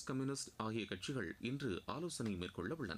Marxist communist ஆகிய கட்சிகள் இன்று ஆலோசனை மேற்கொள்ள உள்ளன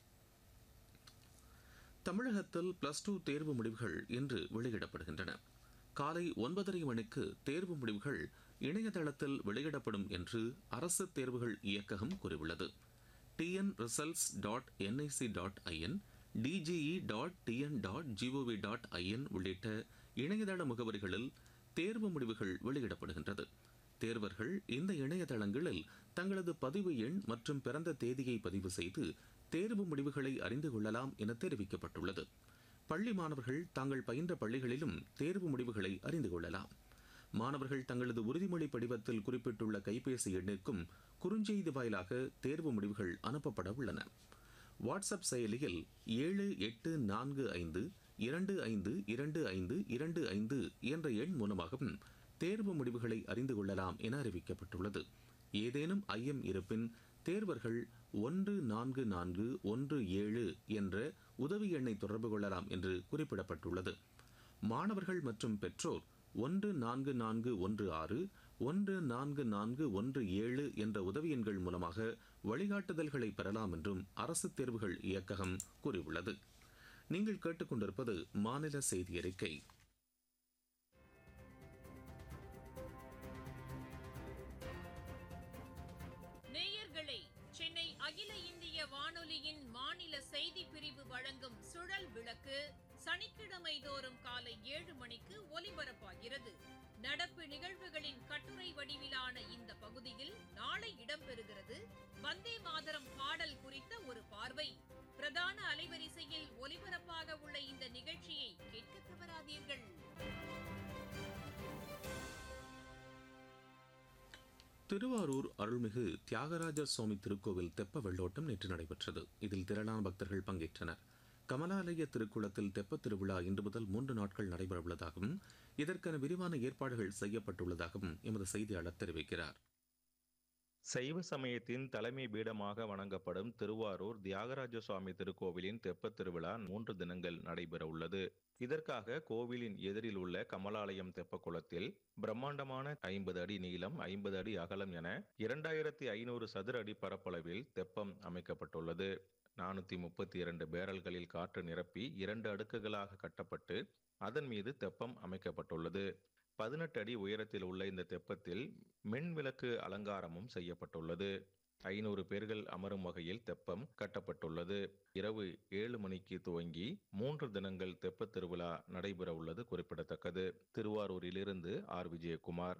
தமிழகத்தில் பிளஸ் டூ தேர்வு முடிவுகள் இன்று வெளியிடப்படுகின்றன காலை ஒன்பதரை மணிக்கு தேர்வு முடிவுகள் இணையதளத்தில் வெளியிடப்படும் என்று அரசு தேர்வுகள் இயக்ககம் கூறியுள்ளது TN results dot NIC dot IN DGE dot TN dot GOV dot IN உள்ளிட்ட இணையதள முகவரிகளில் தேர்வு முடிவுகள் வெளியிடப்படுகின்றது தேர்வர்கள் இந்த இணையதளங்களில் தங்களது பதிவு எண் மற்றும் பிறந்த தேதியை பதிவு செய்து தேர்வு முடிவுகளை அறிந்து கொள்ளலாம் என தெரிவிக்கப்பட்டுள்ளது பள்ளி மாணவர்கள் தாங்கள் பயின்ற பள்ளிகளிலும் தேர்வு முடிவுகளை அறிந்து கொள்ளலாம் மாணவர்கள் தங்களது உறுதிமொழி படிவத்தில் குறிப்பிட்டுள்ள கைபேசி எண்ணிற்கும் குறுஞ்செய்தி வாயிலாக தேர்வு முடிவுகள் அனுப்பப்பட உள்ளன வாட்ஸ்அப் செயலியில் ஏழு எட்டு நான்கு ஐந்து இரண்டு ஐந்து இரண்டு ஐந்து இரண்டு ஐந்து என்ற எண் மூலமாகவும் தேர்வு முடிவுகளை அறிந்து கொள்ளலாம் என அறிவிக்கப்பட்டுள்ளது ஏதேனும் ஐயம் இருப்பின் தேர்வர்கள் ஒன்று நான்கு நான்கு ஒன்று ஏழு என்ற உதவி எண்ணை தொடர்பு கொள்ளலாம் என்று குறிப்பிடப்பட்டுள்ளது மாணவர்கள் மற்றும் பெற்றோர் ஒன்று நான்கு நான்கு ஒன்று ஆறு ஒன்று நான்கு நான்கு ஒன்று ஏழு என்ற உதவி எண்கள் மூலமாக வழிகாட்டுதல்களை பெறலாம் என்றும் அரசு தேர்வுகள் இயக்ககம் கூறியுள்ளது நீங்கள் கேட்டுக்கொண்டிருப்பது மாநில செய்தி அறிக்கை நேயர்களே சென்னை அகில இந்திய வானொலியின் மாநில செய்தி பிரிவு வழங்கும் சுழல் விளக்கு சனிக்கிழமை தோறும் காலை ஏழு மணிக்கு ஒலிபரப்பாகிறது நடப்பு நிகழ்வுகளின் கட்டுரை வடிவிலான இந்த பகுதியில் நாளை இடம்பெறுகிறது வந்தே மாதரம் பாடல் குறித்த ஒரு பார்வை பிரதான அலைவரிசையில் ஒலிபரப்பாக உள்ள இந்த நிகழ்ச்சியை கேட்க தவறாதீர்கள் திருவாரூர் அருள்மிகு தியாகராஜர் சுவாமி திருக்கோவில் தெப்ப வெள்ளோட்டம் நேற்று நடைபெற்றது இதில் திரளான பக்தர்கள் பங்கேற்றனர் கமலாலய திருக்குளத்தில் தெப்பத் திருவிழா இன்று முதல் மூன்று நாட்கள் நடைபெறவுள்ளதாகவும் இதற்கென விரிவான ஏற்பாடுகள் செய்யப்பட்டுள்ளதாகவும் எமது செய்தியாளர் தெரிவிக்கிறார் சைவ சமயத்தின் தலைமை பீடமாக வணங்கப்படும் திருவாரூர் தியாகராஜ சுவாமி திருக்கோவிலின் தெப்பத் திருவிழா மூன்று தினங்கள் நடைபெற உள்ளது இதற்காக கோவிலின் எதிரில் உள்ள கமலாலயம் தெப்ப குளத்தில் பிரம்மாண்டமான ஐம்பது அடி நீளம் ஐம்பது அடி அகலம் என இரண்டாயிரத்தி ஐநூறு சதுர அடி பரப்பளவில் தெப்பம் அமைக்கப்பட்டுள்ளது நானூத்தி முப்பத்தி இரண்டு பேரல்களில் காற்று நிரப்பி இரண்டு அடுக்குகளாக கட்டப்பட்டு அதன் மீது தெப்பம் அமைக்கப்பட்டுள்ளது பதினெட்டு அடி உயரத்தில் உள்ள இந்த தெப்பத்தில் மின் விளக்கு அலங்காரமும் செய்யப்பட்டுள்ளது ஐநூறு பேர்கள் அமரும் வகையில் தெப்பம் கட்டப்பட்டுள்ளது இரவு ஏழு மணிக்கு துவங்கி மூன்று தினங்கள் தெப்பத் திருவிழா நடைபெற உள்ளது குறிப்பிடத்தக்கது திருவாரூரிலிருந்து ஆர் விஜயகுமார்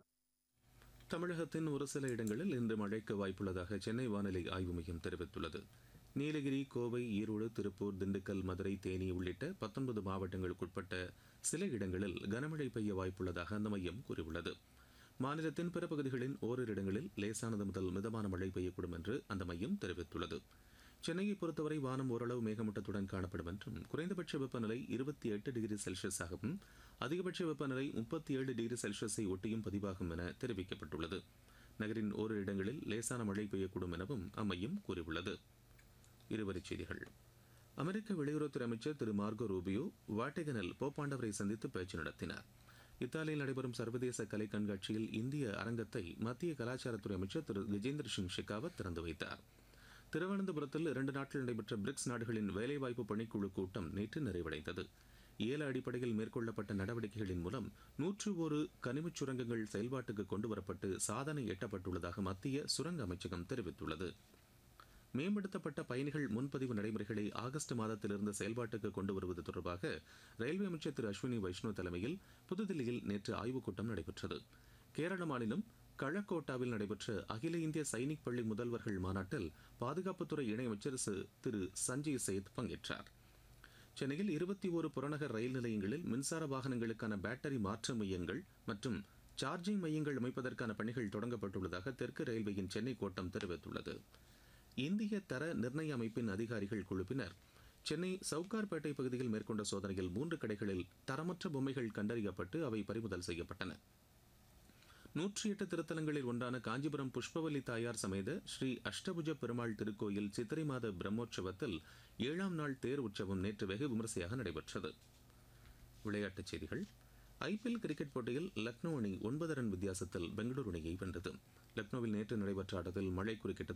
தமிழகத்தின் ஒரு சில இடங்களில் இன்று மழைக்கு வாய்ப்புள்ளதாக சென்னை வானிலை ஆய்வு மையம் தெரிவித்துள்ளது நீலகிரி கோவை ஈரோடு திருப்பூர் திண்டுக்கல் மதுரை தேனி உள்ளிட்ட பத்தொன்பது மாவட்டங்களுக்குட்பட்ட சில இடங்களில் கனமழை பெய்ய வாய்ப்புள்ளதாக அந்த மையம் கூறியுள்ளது மாநிலத்தின் பிற பகுதிகளின் ஓரிரு இடங்களில் லேசானது முதல் மிதமான மழை பெய்யக்கூடும் என்று அந்த மையம் தெரிவித்துள்ளது சென்னையை பொறுத்தவரை வானம் ஓரளவு மேகமூட்டத்துடன் காணப்படும் என்றும் குறைந்தபட்ச வெப்பநிலை இருபத்தி எட்டு டிகிரி செல்சியஸாகவும் அதிகபட்ச வெப்பநிலை முப்பத்தி ஏழு டிகிரி செல்சியஸை ஒட்டியும் பதிவாகும் என தெரிவிக்கப்பட்டுள்ளது நகரின் ஓரிரு இடங்களில் லேசான மழை பெய்யக்கூடும் எனவும் அம்மையம் கூறியுள்ளது இருவரிச் செய்திகள் அமெரிக்க வெளியுறவுத்துறை அமைச்சர் திரு மார்கோ ரூபியோ வாட்டிகனில் போப்பாண்டவரை சந்தித்து பேச்சு நடத்தினார் இத்தாலியில் நடைபெறும் சர்வதேச கலை கண்காட்சியில் இந்திய அரங்கத்தை மத்திய கலாச்சாரத்துறை அமைச்சர் திரு கஜேந்திர சிங் ஷெகாவத் திறந்து வைத்தார் திருவனந்தபுரத்தில் இரண்டு நாட்கள் நடைபெற்ற பிரிக்ஸ் நாடுகளின் வேலைவாய்ப்பு பணிக்குழு கூட்டம் நேற்று நிறைவடைந்தது ஏல அடிப்படையில் மேற்கொள்ளப்பட்ட நடவடிக்கைகளின் மூலம் நூற்று ஒரு கனிமச் சுரங்கங்கள் செயல்பாட்டுக்கு கொண்டுவரப்பட்டு சாதனை எட்டப்பட்டுள்ளதாக மத்திய சுரங்க அமைச்சகம் தெரிவித்துள்ளது மேம்படுத்தப்பட்ட பயணிகள் முன்பதிவு நடைமுறைகளை ஆகஸ்ட் மாதத்திலிருந்து செயல்பாட்டுக்கு கொண்டு வருவது தொடர்பாக ரயில்வே அமைச்சர் திரு அஸ்வினி வைஷ்ணவ் தலைமையில் புதுதில்லியில் நேற்று ஆய்வுக் கூட்டம் நடைபெற்றது கேரள மாநிலம் கழக்கோட்டாவில் நடைபெற்ற அகில இந்திய சைனிக் பள்ளி முதல்வர்கள் மாநாட்டில் பாதுகாப்புத்துறை இணையமைச்சர் திரு சஞ்சய் சேத் பங்கேற்றார் சென்னையில் இருபத்தி ஒரு புறநகர் ரயில் நிலையங்களில் மின்சார வாகனங்களுக்கான பேட்டரி மாற்று மையங்கள் மற்றும் சார்ஜிங் மையங்கள் அமைப்பதற்கான பணிகள் தொடங்கப்பட்டுள்ளதாக தெற்கு ரயில்வேயின் சென்னை கோட்டம் தெரிவித்துள்ளது இந்திய தர நிர்ணய அமைப்பின் அதிகாரிகள் குழுவினர் சென்னை சவுகார்பேட்டை பகுதியில் மேற்கொண்ட சோதனையில் மூன்று கடைகளில் தரமற்ற பொம்மைகள் கண்டறியப்பட்டு அவை பறிமுதல் செய்யப்பட்டன நூற்றி எட்டு திருத்தலங்களில் ஒன்றான காஞ்சிபுரம் புஷ்பவல்லி தாயார் சமேத ஸ்ரீ அஷ்டபுஜ பெருமாள் திருக்கோயில் சித்திரை மாத பிரம்மோற்சவத்தில் ஏழாம் நாள் தேர் உற்சவம் நேற்று வெகு விமரிசையாக நடைபெற்றது விளையாட்டுச் செய்திகள் ஐபிஎல் கிரிக்கெட் போட்டியில் லக்னோ அணி ஒன்பது ரன் வித்தியாசத்தில் பெங்களூரு அணியை வென்றது லக்னோவில் நேற்று நடைபெற்ற ஆட்டத்தில் மழை குறுக்கிட்டு